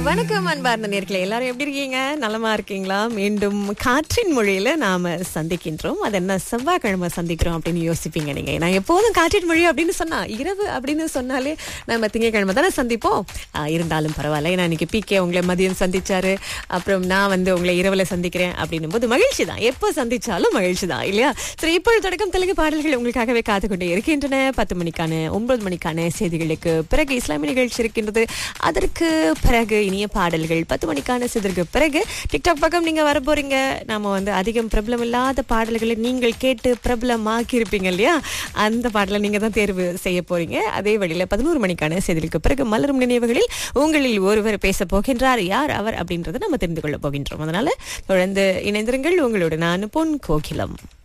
வணக்கம் அன்பார்ந்த நேர்களே எல்லாரும் எப்படி இருக்கீங்க நலமா இருக்கீங்களா மீண்டும் காற்றின் மொழியில நாம சந்திக்கின்றோம் அது என்ன செவ்வாய்க்கிழமை சந்திக்கிறோம் அப்படின்னு யோசிப்பீங்க நீங்க நான் எப்போதும் காற்றின் மொழி அப்படின்னு சொன்னா இரவு அப்படின்னு சொன்னாலே நம்ம திங்கட்கிழமை தானே சந்திப்போம் ஆ, இருந்தாலும் பரவாயில்ல ஏன்னா இன்னைக்கு பிகே உங்களை மதியம் சந்திச்சாரு அப்புறம் நான் வந்து உங்களை இரவுல சந்திக்கிறேன் அப்படின்னும் போது மகிழ்ச்சி தான் எப்போ சந்திச்சாலும் மகிழ்ச்சி தான் இல்லையா சரி இப்பொழுது தொடக்கம் தெலுங்கு பாடல்கள் உங்களுக்காகவே காத்து கொண்டே இருக்கின்றன பத்து மணிக்கான ஒன்பது மணிக்கான செய்திகளுக்கு பிறகு இஸ்லாமிய நிகழ்ச்சி இருக்கின்றது அதற்கு பிறகு இனிய பாடல்கள் பத்து மணிக்கான செய்திக்கு பிறகு டிக்டாக் பக்கம் நீங்க வர போறீங்க நாம வந்து அதிகம் பிரபலம் இல்லாத பாடல்களை நீங்கள் கேட்டு பிரபலமாக்கி இருப்பீங்க இல்லையா அந்த பாடலை நீங்க தான் தேர்வு செய்ய போறீங்க அதே வழியில பதினோரு மணிக்கான செய்திகளுக்கு பிறகு மலரும் நினைவுகளில் உங்களில் ஒருவர் பேச போகின்றார் யார் அவர் அப்படின்றத நம்ம தெரிந்து கொள்ள போகின்றோம் அதனால தொடர்ந்து இணைந்திருங்கள் உங்களோட நான் பொன் கோகிலம்